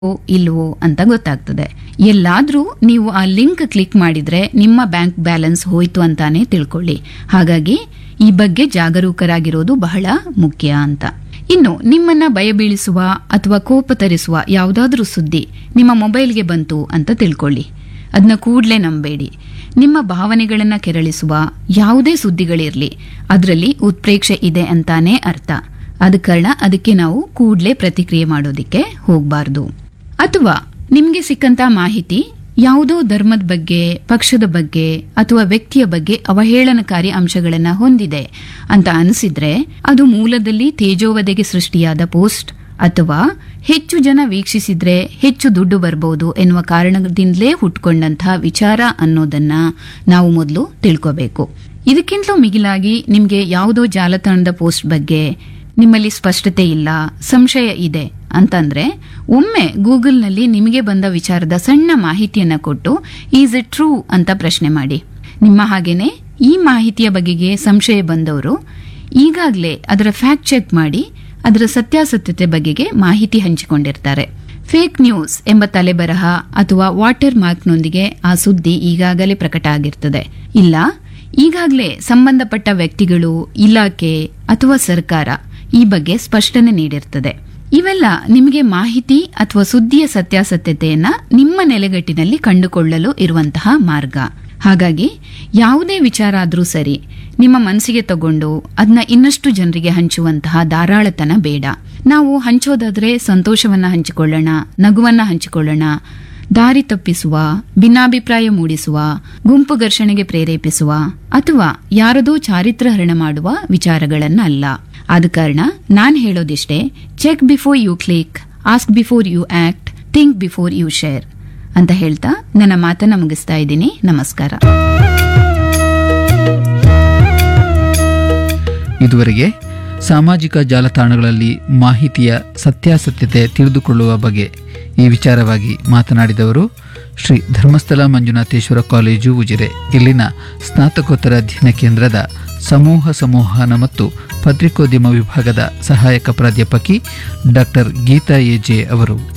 ಇಲ್ವೋ ಅಂತ ಗೊತ್ತಾಗ್ತದೆ ಎಲ್ಲಾದ್ರೂ ನೀವು ಆ ಲಿಂಕ್ ಕ್ಲಿಕ್ ಮಾಡಿದ್ರೆ ನಿಮ್ಮ ಬ್ಯಾಂಕ್ ಬ್ಯಾಲೆನ್ಸ್ ಹೋಯ್ತು ಅಂತಾನೆ ತಿಳ್ಕೊಳ್ಳಿ ಹಾಗಾಗಿ ಈ ಬಗ್ಗೆ ಜಾಗರೂಕರಾಗಿರೋದು ಬಹಳ ಮುಖ್ಯ ಅಂತ ಇನ್ನು ನಿಮ್ಮನ್ನ ಭಯಬೀಳಿಸುವ ಅಥವಾ ಕೋಪ ತರಿಸುವ ಯಾವುದಾದ್ರೂ ಸುದ್ದಿ ನಿಮ್ಮ ಮೊಬೈಲ್ಗೆ ಬಂತು ಅಂತ ತಿಳ್ಕೊಳ್ಳಿ ಅದನ್ನ ಕೂಡಲೇ ನಂಬೇಡಿ ನಿಮ್ಮ ಭಾವನೆಗಳನ್ನ ಕೆರಳಿಸುವ ಯಾವುದೇ ಸುದ್ದಿಗಳಿರ್ಲಿ ಅದರಲ್ಲಿ ಉತ್ಪ್ರೇಕ್ಷೆ ಇದೆ ಅಂತಾನೆ ಅರ್ಥ ಆದ ಕಾರಣ ಅದಕ್ಕೆ ನಾವು ಕೂಡಲೇ ಪ್ರತಿಕ್ರಿಯೆ ಮಾಡೋದಿಕ್ಕೆ ಹೋಗಬಾರ್ದು ಅಥವಾ ನಿಮ್ಗೆ ಸಿಕ್ಕಂತ ಮಾಹಿತಿ ಯಾವುದೋ ಧರ್ಮದ ಬಗ್ಗೆ ಪಕ್ಷದ ಬಗ್ಗೆ ಅಥವಾ ವ್ಯಕ್ತಿಯ ಬಗ್ಗೆ ಅವಹೇಳನಕಾರಿ ಅಂಶಗಳನ್ನ ಹೊಂದಿದೆ ಅಂತ ಅನಿಸಿದ್ರೆ ಅದು ಮೂಲದಲ್ಲಿ ತೇಜೋವಧೆಗೆ ಸೃಷ್ಟಿಯಾದ ಪೋಸ್ಟ್ ಅಥವಾ ಹೆಚ್ಚು ಜನ ವೀಕ್ಷಿಸಿದ್ರೆ ಹೆಚ್ಚು ದುಡ್ಡು ಬರ್ಬೋದು ಎನ್ನುವ ಕಾರಣದಿಂದಲೇ ಹುಟ್ಕೊಂಡಂತಹ ವಿಚಾರ ಅನ್ನೋದನ್ನ ನಾವು ಮೊದಲು ತಿಳ್ಕೋಬೇಕು ಇದಕ್ಕಿಂತಲೂ ಮಿಗಿಲಾಗಿ ನಿಮ್ಗೆ ಯಾವುದೋ ಜಾಲತಾಣದ ಪೋಸ್ಟ್ ಬಗ್ಗೆ ನಿಮ್ಮಲ್ಲಿ ಸ್ಪಷ್ಟತೆ ಇಲ್ಲ ಸಂಶಯ ಇದೆ ಅಂತಂದ್ರೆ ಒಮ್ಮೆ ಗೂಗಲ್ನಲ್ಲಿ ನಿಮಗೆ ಬಂದ ವಿಚಾರದ ಸಣ್ಣ ಮಾಹಿತಿಯನ್ನ ಕೊಟ್ಟು ಈಸ್ ಇಟ್ ಟ್ರೂ ಅಂತ ಪ್ರಶ್ನೆ ಮಾಡಿ ನಿಮ್ಮ ಹಾಗೇನೆ ಈ ಮಾಹಿತಿಯ ಬಗೆಗೆ ಸಂಶಯ ಬಂದವರು ಈಗಾಗಲೇ ಅದರ ಫ್ಯಾಕ್ಟ್ ಚೆಕ್ ಮಾಡಿ ಅದರ ಸತ್ಯಾಸತ್ಯತೆ ಬಗೆಗೆ ಮಾಹಿತಿ ಹಂಚಿಕೊಂಡಿರ್ತಾರೆ ಫೇಕ್ ನ್ಯೂಸ್ ಎಂಬ ತಲೆಬರಹ ಅಥವಾ ವಾಟರ್ ಮಾರ್ಕ್ನೊಂದಿಗೆ ಆ ಸುದ್ದಿ ಈಗಾಗಲೇ ಪ್ರಕಟ ಆಗಿರ್ತದೆ ಇಲ್ಲ ಈಗಾಗಲೇ ಸಂಬಂಧಪಟ್ಟ ವ್ಯಕ್ತಿಗಳು ಇಲಾಖೆ ಅಥವಾ ಸರ್ಕಾರ ಈ ಬಗ್ಗೆ ಸ್ಪಷ್ಟನೆ ನೀಡಿರ್ತದೆ ಇವೆಲ್ಲ ನಿಮಗೆ ಮಾಹಿತಿ ಅಥವಾ ಸುದ್ದಿಯ ಸತ್ಯಾಸತ್ಯತೆಯನ್ನ ನಿಮ್ಮ ನೆಲೆಗಟ್ಟಿನಲ್ಲಿ ಕಂಡುಕೊಳ್ಳಲು ಇರುವಂತಹ ಮಾರ್ಗ ಹಾಗಾಗಿ ಯಾವುದೇ ವಿಚಾರ ಆದ್ರೂ ಸರಿ ನಿಮ್ಮ ಮನಸ್ಸಿಗೆ ತಗೊಂಡು ಅದನ್ನ ಇನ್ನಷ್ಟು ಜನರಿಗೆ ಹಂಚುವಂತಹ ಧಾರಾಳತನ ಬೇಡ ನಾವು ಹಂಚೋದಾದ್ರೆ ಸಂತೋಷವನ್ನ ಹಂಚಿಕೊಳ್ಳೋಣ ನಗುವನ್ನ ಹಂಚಿಕೊಳ್ಳೋಣ ದಾರಿ ತಪ್ಪಿಸುವ ಭಿನ್ನಾಭಿಪ್ರಾಯ ಮೂಡಿಸುವ ಗುಂಪು ಘರ್ಷಣೆಗೆ ಪ್ರೇರೇಪಿಸುವ ಅಥವಾ ಯಾರದೋ ಚಾರಿತ್ರಹರಣ ಮಾಡುವ ವಿಚಾರಗಳನ್ನ ಅಲ್ಲ ಆದ ಕಾರಣ ನಾನ್ ಹೇಳೋದಿಷ್ಟೇ check before you click ask before you act think before you share ಅಂತ ಹೇಳ್ತಾ ನನ್ನ ಮಾತನ್ನ ಮುಗಿಸ್ತಾ ಇದ್ದೀನಿ ನಮಸ್ಕಾರ ಇದುವರೆಗೆ ಸಾಮಾಜಿಕ ಜಾಲತಾಣಗಳಲ್ಲಿ ಮಾಹಿತಿಯ ಸತ್ಯಾಸತ್ಯತೆ ತಿಳಿದುಕೊಳ್ಳುವ ಬಗ್ಗೆ ಈ ವಿಚಾರವಾಗಿ ಮಾತನಾಡಿದವರು ಶ್ರೀ ಧರ್ಮಸ್ಥಳ ಮಂಜುನಾಥೇಶ್ವರ ಕಾಲೇಜು ಉಜಿರೆ ಇಲ್ಲಿನ ಸ್ನಾತಕೋತ್ತರ ಅಧ್ಯಯನ ಕೇಂದ್ರದ ಸಮೂಹ ಸಂವಹನ ಮತ್ತು ಪತ್ರಿಕೋದ್ಯಮ ವಿಭಾಗದ ಸಹಾಯಕ ಪ್ರಾಧ್ಯಾಪಕಿ ಡಾಕ್ಟರ್ ಗೀತಾ ಎಜೆ ಅವರು